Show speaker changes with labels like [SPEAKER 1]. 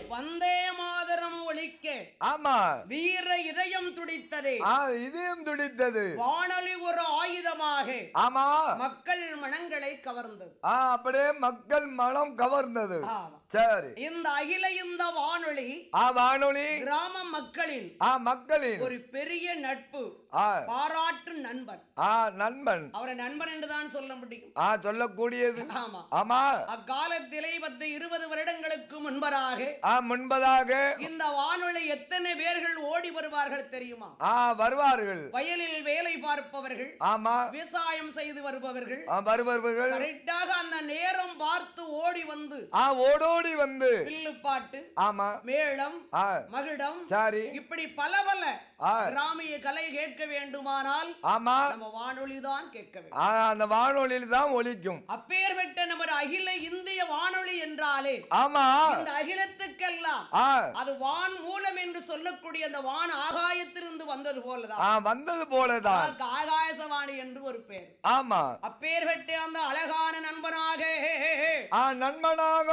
[SPEAKER 1] வந்தே மாதரம் ஒழிக்க
[SPEAKER 2] ஆமா
[SPEAKER 1] வீர இதயம் துடித்ததே
[SPEAKER 2] ஆ இதயம் துடித்தது
[SPEAKER 1] வானொலி ஒரு ஆயுதமாக
[SPEAKER 2] ஆமா
[SPEAKER 1] மக்கள் மனங்களை கவர்ந்தது
[SPEAKER 2] ஆ அப்படியே மக்கள் மனம் கவர்ந்தது
[SPEAKER 1] ஆமா.
[SPEAKER 2] சரி
[SPEAKER 1] இந்த அகில இந்த வானொலி
[SPEAKER 2] ஆ வானொலி
[SPEAKER 1] கிராம மக்களின்
[SPEAKER 2] ஆ மக்களின்
[SPEAKER 1] ஒரு பெரிய நட்பு
[SPEAKER 2] ஆ
[SPEAKER 1] பாராட்டு நண்பன்
[SPEAKER 2] ஆ நண்பன்
[SPEAKER 1] அவரை நண்பன் என்றுதான் சொல்ல முடியும்
[SPEAKER 2] ஆ சொல்லக்கூடியது
[SPEAKER 1] ஆமா
[SPEAKER 2] ஆமா
[SPEAKER 1] அக்காலத்திலே பத்து இருபது வருடங்களுக்கு முன்பதாக
[SPEAKER 2] ஆ முன்பதாக
[SPEAKER 1] இந்த வானொலி எத்தனை பேர்கள் ஓடி வருவார்கள் தெரியுமா
[SPEAKER 2] ஆ வருவார்கள்
[SPEAKER 1] வயலில் வேலை பார்ப்பவர்கள்
[SPEAKER 2] ஆமா
[SPEAKER 1] விவசாயம் செய்து வருபவர்கள்
[SPEAKER 2] ஆ வருபவர்கள்
[SPEAKER 1] கரெக்டாக அந்த நேரம் பார்த்து ஓடி வந்து
[SPEAKER 2] ஆ ஓடோடி வந்து
[SPEAKER 1] வில்லுப்பாட்டு
[SPEAKER 2] ஆமா
[SPEAKER 1] மேளம்
[SPEAKER 2] ஆ
[SPEAKER 1] மகிடம்
[SPEAKER 2] சரி
[SPEAKER 1] இப்படி பல பல
[SPEAKER 2] ஆ.
[SPEAKER 1] கிராமிய கலை கேட்க வேண்டுமானால்
[SPEAKER 2] ஆமா
[SPEAKER 1] நம்ம வானொலி தான் கேட்க வேண்டும்
[SPEAKER 2] ஆ, அந்த வானொலியில் தான் ஒலிக்கும்
[SPEAKER 1] அப்பேற்பட்ட நம்ம அகில இந்திய வானொலி என்றாலே
[SPEAKER 2] ஆமா
[SPEAKER 1] இந்த அகிலத்துக்கெல்லாம்
[SPEAKER 2] ஆ
[SPEAKER 1] அது வான் மூலம் என்று சொல்லக்கூடிய அந்த வான் ஆகாயத்திலிருந்து வந்தது போலதான்
[SPEAKER 2] ஆ வந்தது போலதான்
[SPEAKER 1] அதற்கு ஆகாயசவாணி என்று ஒரு பெயர்
[SPEAKER 2] ஆமா
[SPEAKER 1] அப்பேற்பட்ட அந்த அழகான நண்பனாக
[SPEAKER 2] ஆ நண்பனாக